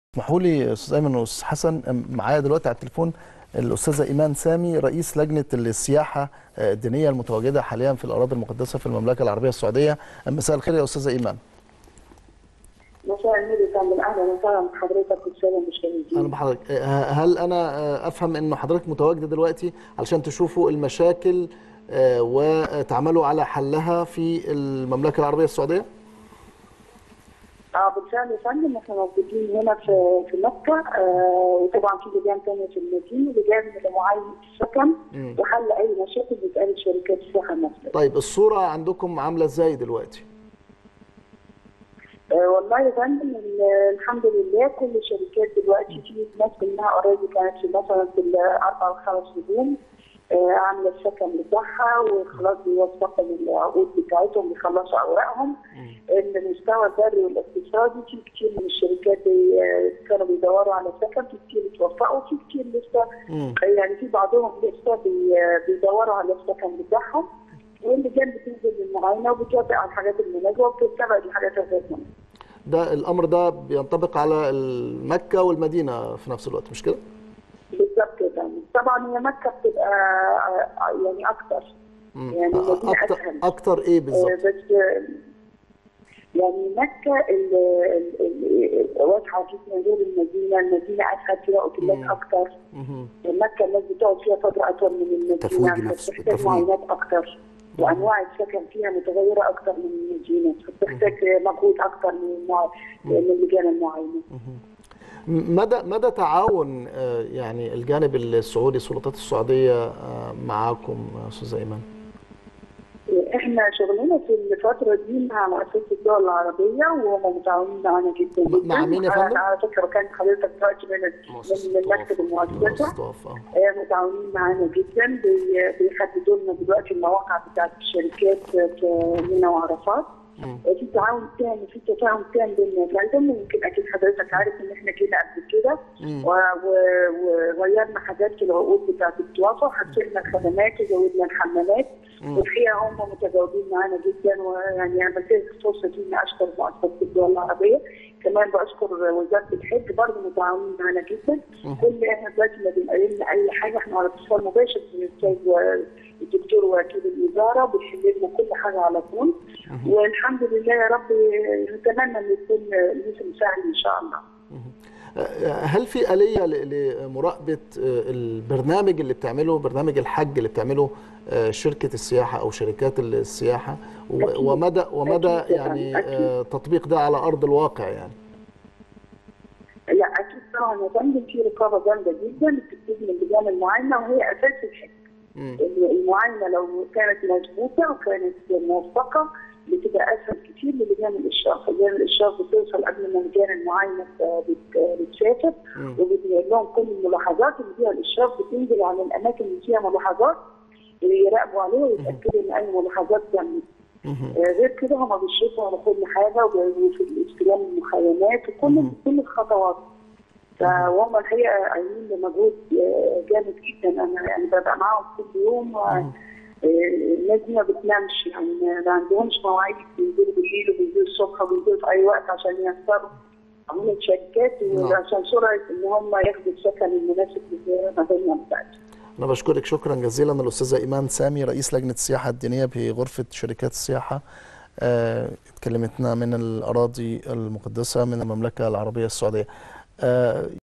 اسمحوا لي استاذ ايمن واستاذ حسن معايا دلوقتي على التليفون الاستاذه ايمان سامي رئيس لجنه السياحه الدينيه المتواجده حاليا في الاراضي المقدسه في المملكه العربيه السعوديه مساء الخير يا استاذه ايمان مساء النور يا فندم اهلا وسهلا بحضرتك والساده المشاهدين اهلا بحضرتك هل انا افهم ان حضرتك متواجده دلوقتي علشان تشوفوا المشاكل وتعملوا على حلها في المملكه العربيه السعوديه؟ اه بالفعل يا فندم احنا موجودين هنا في في مكه آه وطبعا في لجان ثانيه في المدينه لجان لمعاينه السكن وحل اي مشاكل بتقابل شركات السياحه نفسها. طيب الصوره عندكم عامله ازاي دلوقتي؟ آه والله يا فندم الحمد لله كل الشركات دلوقتي في ناس منها اوريدي كانت في مثلا في الاربع والخمس نجوم آه عامله السكن بتاعها وخلاص بيوثقوا العقود بتاعتهم بيخلصوا اوراقهم المستوى البري والاقتصادي في كتير من الشركات بي كانوا بيدوروا على سكن في كتير اتوفقوا في كتير لسه يعني في بعضهم لسه بي بيدوروا على السكن بتاعهم واللجان بتنزل للمعاينه وبتوافق على الحاجات المناسبه وبتتبع الحاجات الغير مناسبه. ده الامر ده بينطبق على مكه والمدينه في نفس الوقت مش كده؟ بالظبط كده طبعا هي مكه بتبقى يعني اكتر يعني المدينه أكتر, اسهل اكتر ايه بالظبط؟ بس يعني مكة واضحة جدا غير المدينة، المدينة أسهل فيها أوتيلات أكتر. مكة الناس بتقعد فيها فترة أطول من المدينة فبتحتاج معاينات أكتر. وأنواع السكن فيها متغيرة أكتر من المدينة، فبتحتاج مجهود أكتر من من اللجان المعاينة. مدى مدى تعاون يعني الجانب السعودي السلطات السعوديه معاكم استاذ ايمن؟ احنا شغلنا في الفتره دي مع مؤسسه الدول العربيه وهم متعاونين معانا جدا جدا مع مين يا فندم؟ على فكره كان حضرتك دلوقتي من من مكتب المؤسسه متعاونين معانا جدا بيحددوا لنا دلوقتي المواقع بتاعت الشركات في منى وعرفات في تعاون تام في تفاهم تام بيننا فايضا يمكن اكيد حضرتك عارف ان احنا جينا قبل كده وغيرنا حاجات في العقود بتاعت التوافق حسنا الخدمات وزودنا الحمامات والحقيقه هم متجاوبين معانا جدا ويعني انا بنتهز الفرصه دي اني اشكر مؤسسه الدول العربيه كمان بشكر وزاره الحج برضه متعاونين معانا جدا كل احنا دلوقتي ما بنقابلنا اي حاجه احنا على اتصال مباشر بالاستاذ الدكتور وكيل الوزاره بيحل لنا كل حاجه على طول والحمد لله يا رب نتمنى ان يكون موسم سهل ان شاء الله. هل في آلية لمراقبة البرنامج اللي بتعمله برنامج الحج اللي بتعمله شركة السياحة أو شركات السياحة ومدى ومدى يعني تطبيق ده على أرض الواقع يعني؟ لا أكيد طبعا يا فندم في رقابة جامدة جدا بتبتدي من لجان المعاينة وهي أساس الحج. المعاينة لو كانت مظبوطة وكانت موثقة بتبقى اسهل كتير للجان الاشراف، لجان الاشراف بتوصل قبل ما لجان المعاينه بتسافر وبتنقل لهم كل الملاحظات اللي فيها الاشراف بتنزل على الاماكن اللي فيها ملاحظات يراقبوا عليها ويتاكدوا ان اي ملاحظات تمت. غير كده هم بيشرفوا على كل حاجه وفي استلام المخيمات وكل كل الخطوات. فهم الحقيقه قايمين بمجهود جامد جدا انا يعني ببقى معاهم كل يوم الناس دي ما بتنامش يعني ما عندهمش مواعيد بينزلوا بالليل وبينزلوا الصبح وبينزلوا في اي وقت عشان يختاروا عموم الشركات وعشان سرعه ان هم ياخدوا السكن المناسب للمدينه بتاعتهم. أنا بشكرك شكرا جزيلا الأستاذة إيمان سامي رئيس لجنة السياحة الدينية بغرفة شركات السياحة اتكلمتنا من الأراضي المقدسة من المملكة العربية السعودية